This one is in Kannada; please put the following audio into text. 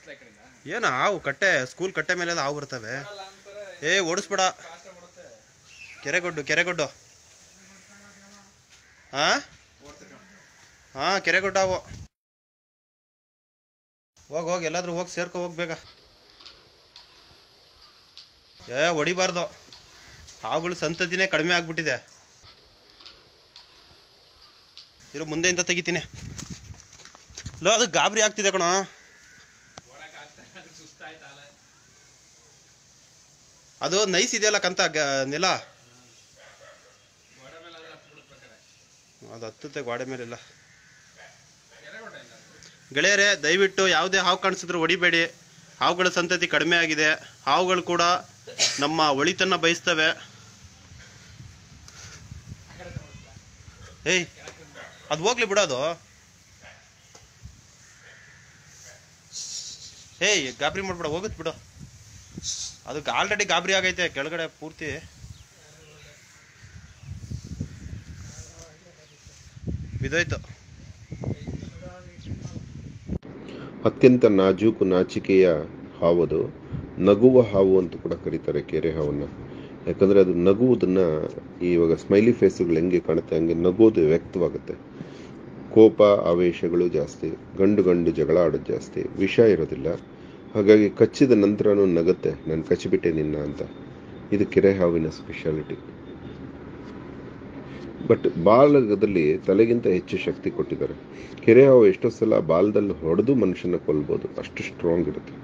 ಓಡಿಸ್ಲಾ ಈ ಕಡೆಯಿಂದ ಏನು ಹಾವು ಕಟ್ಟೆ ಸ್ಕೂಲ್ ಕಟ್ಟೆ ಮೇಲೆ ಹಾವು ಬರ್ತವೆ ಅಲ್ಲ ಅಂತಾರೆ ಏ ಓಡಿಸ್ಬೇಡ ಕಾಷ್ಟ ಮಾಡುತ್ತೆ ಕೆರೆಗೊಡ್ಡು ಕೆರೆಗೊಡ್ಡು ಹಾ ಓಡ್ತಕ್ಕ ಹಾ ಕೆರೆಗೊಡ್ಡು ಹಾವು ಹೋಗ್ ಹೋಗಿ ಎಲ್ಲಾದ್ರೂ ಹೋಗಿ ಸೇರ್ಕೊ ಹೋಗ್ ಬೇಗ ಏ ಹೊಡಿಬಾರ್ದು ಹಾವುಗಳು ಸಂತತಿನೇ ಕಡಿಮೆ ಆಗ್ಬಿಟ್ಟಿದೆ ಇರೋ ಮುಂದೆಯಿಂದ ತೆಗಿತೀನಿ ಲೋ ಅದು ಗಾಬರಿ ಆಗ್ತಿದೆ ಕಣೋ ಓಡಕ್ ಆಗ್ತಾ ಇಲ್ಲ ಸುಸ್ತಾಯ್ತಲ್ಲ ಅದು ನೈಸ್ ಇದೆಯಲ್ಲ ಕಂತ ಗ- ನೆಲ ಗೋಡೆ ಮೇಲೆ ಹತ್ತು ಬಿಡ್ಬೇಕಾರೆ ಅದು ಹತ್ತುತ್ತೆ ಗೋಡೆ ಮೇಲೆಲ್ಲ ಕೆರೆಗೋಡೆ ಇಲ್ಲ ಗೆಳೆಯರೇ ದಯವಿಟ್ಟು ಯಾವುದೇ ಹಾವು ಕಾಣಿಸಿದ್ರು ಹೊಡಿಬೇಡಿ ಹಾವುಗಳ ಸಂತತಿ ಕಡಿಮೆ ಆಗಿದೆ ಹಾವುಗಳು ಕೂಡ ನಮ್ಮ ಒಳಿತನ್ನ ಬಯಸ್ತವೆ ಏಯ್ ಅದು ಹೋಗ್ಲಿ ಬಿಡೋದು ಏಯ್ ಗಾಬರಿ ಮಾಡ್ಬೇಡ ಹೋಗುತ್ತೆ ಬಿಡು ಅದಕ್ಕೆ ಆಲ್ರೆಡಿ ಗಾಬರಿ ಆಗೈತೆ ಕೆಳಗಡೆ ಪೂರ್ತಿ ಬಿದೋಯ್ತು ಅತ್ಯಂತ ನಾಜೂಕು ನಾಚಿಕೆಯ ಹಾವದು ನಗುವ ಹಾವು ಅಂತ ಕೂಡ ಕರೀತಾರೆ ಕೆರೆ ಹಾವನ್ನು ಯಾಕಂದರೆ ಅದು ನಗುವುದನ್ನು ಇವಾಗ ಸ್ಮೈಲಿ ಫೇಸುಗಳು ಹೆಂಗೆ ಕಾಣುತ್ತೆ ಹಂಗೆ ನಗೋದು ವ್ಯಕ್ತವಾಗುತ್ತೆ ಕೋಪ ಆವೇಶಗಳು ಜಾಸ್ತಿ ಗಂಡು ಗಂಡು ಜಗಳ ಆಡೋದು ಜಾಸ್ತಿ ವಿಷ ಇರೋದಿಲ್ಲ ಹಾಗಾಗಿ ಕಚ್ಚಿದ ನಂತರನೂ ನಗುತ್ತೆ ನಾನು ಕಚ್ಚಿಬಿಟ್ಟೆ ನಿನ್ನ ಅಂತ ಇದು ಕೆರೆ ಹಾವಿನ ಸ್ಪೆಷಾಲಿಟಿ ಬಟ್ ಬಾಲದಲ್ಲಿ ತಲೆಗಿಂತ ಹೆಚ್ಚು ಶಕ್ತಿ ಕೊಟ್ಟಿದ್ದಾರೆ ಕೆರೆ ಹಾವು ಎಷ್ಟೋ ಸಲ ಬಾಲದಲ್ಲಿ ಹೊಡೆದು ಮನುಷ್ಯನ ಕೊಲ್ಬೋದು ಅಷ್ಟು ಸ್ಟ್ರಾಂಗ್ ಇರುತ್ತೆ